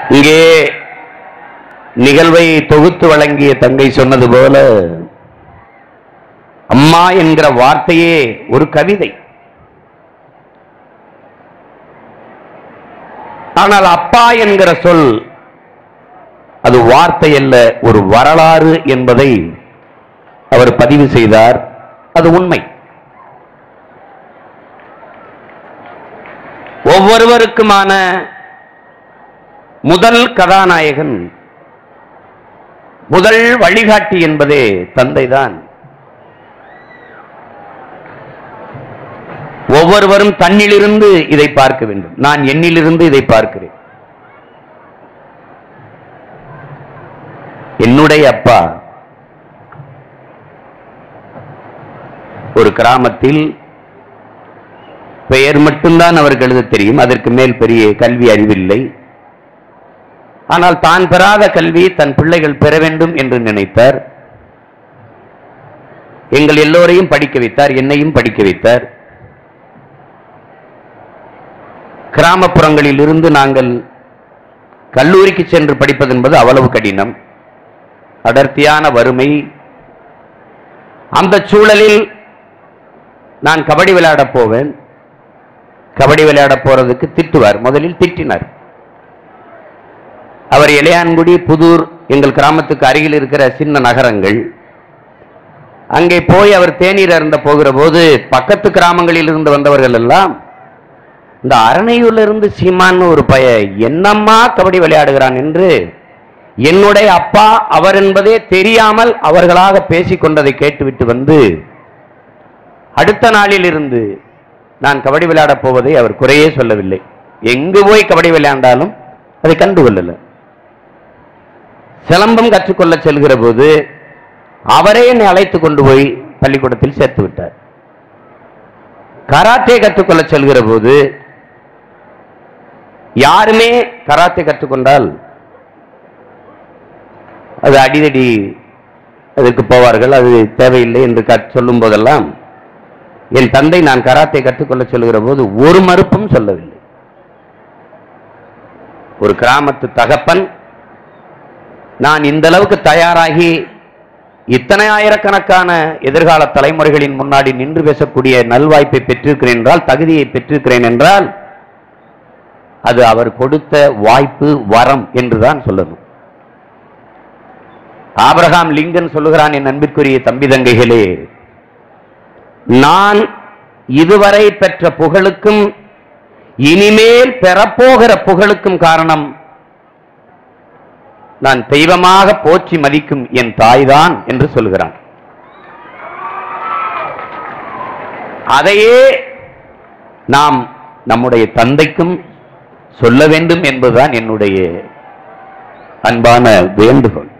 இங்கே நிகழ்வை தொகுத்து வழங்கிய தங்கை சொன்னது போல அம்மா என்கிற வார்த்தையே ஒரு கவிதை ஆனால் அப்பா என்கிற சொல் அது வார்த்தை அல்ல ஒரு வரலாறு என்பதை அவர் பதிவு செய்தார் அது உண்மை ஒவ்வொருவருக்குமான முதல் கதாநாயகன் முதல் வழிகாட்டி என்பதே தந்தைதான் ஒவ்வொருவரும் தன்னிலிருந்து இதை பார்க்க வேண்டும் நான் என்னிலிருந்து இதை பார்க்கிறேன் என்னுடைய அப்பா ஒரு கிராமத்தில் பெயர் மட்டும்தான் அவருக்கு எழுத தெரியும் அதற்கு மேல் பெரிய கல்வி அறிவில்லை ஆனால் தான் பெறாத கல்வி தன் பிள்ளைகள் பெற வேண்டும் என்று நினைத்தார் எங்கள் எல்லோரையும் படிக்க வைத்தார் என்னையும் படிக்க வைத்தார் கிராமப்புறங்களில் இருந்து நாங்கள் கல்லூரிக்கு சென்று படிப்பது என்பது அவ்வளவு கடினம் அடர்த்தியான வறுமை அந்த சூழலில் நான் கபடி விளையாட போவேன் கபடி விளையாட போறதுக்கு திட்டுவார் முதலில் திட்டினார் அவர் இளையான்குடி புதூர் எங்கள் கிராமத்துக்கு அருகில் இருக்கிற சின்ன நகரங்கள் அங்கே போய் அவர் தேநீர் அருந்த போகிற போது பக்கத்து கிராமங்களில் இருந்து வந்தவர்கள் எல்லாம் இந்த அரணையூர்ல இருந்து சீமான்னு ஒரு பய என்னம்மா கபடி விளையாடுகிறான் என்று என்னுடைய அப்பா அவர் என்பதே தெரியாமல் அவர்களாக பேசிக் கொண்டதை கேட்டுவிட்டு வந்து அடுத்த நாளில் இருந்து நான் கபடி விளையாடப் போவதை அவர் குறையே சொல்லவில்லை எங்கு போய் கபடி விளையாண்டாலும் அதை கண்டு கொள்ளல சிலம்பம் கற்றுக்கொள்ள செல்கிற போது அவரே என்னை அழைத்து கொண்டு போய் பள்ளிக்கூடத்தில் சேர்த்து விட்டார் கராத்தே கற்றுக்கொள்ள செல்கிற போது யாருமே கராத்தே கற்றுக்கொண்டால் அது அடிதடி அதற்கு போவார்கள் அது தேவையில்லை என்று கற்- சொல்லும் போதெல்லாம் என் தந்தை நான் கராத்தே கற்றுக்கொள்ள சொல்கிற போது ஒரு மறுப்பும் சொல்லவில்லை ஒரு கிராமத்து தகப்பன் நான் இந்த அளவுக்கு தயாராகி இத்தனை ஆயிரக்கணக்கான எதிர்கால தலைமுறைகளின் முன்னாடி நின்று பேசக்கூடிய நல்வாய்ப்பை பெற்றிருக்கிறேன் என்றால் தகுதியை பெற்றிருக்கிறேன் என்றால் அது அவர் கொடுத்த வாய்ப்பு வரம் என்றுதான் சொல்லணும் ஆபிரகாம் லிங்கன் சொல்லுகிறான் என் அன்பிற்குரிய தம்பி தங்கைகளே நான் இதுவரை பெற்ற புகழுக்கும் இனிமேல் பெறப்போகிற புகழுக்கும் காரணம் நான் தெய்வமாக போற்றி மதிக்கும் என் தாய்தான் என்று சொல்கிறான் அதையே நாம் நம்முடைய தந்தைக்கும் சொல்ல வேண்டும் என்பதுதான் என்னுடைய அன்பான வேண்டுகோள்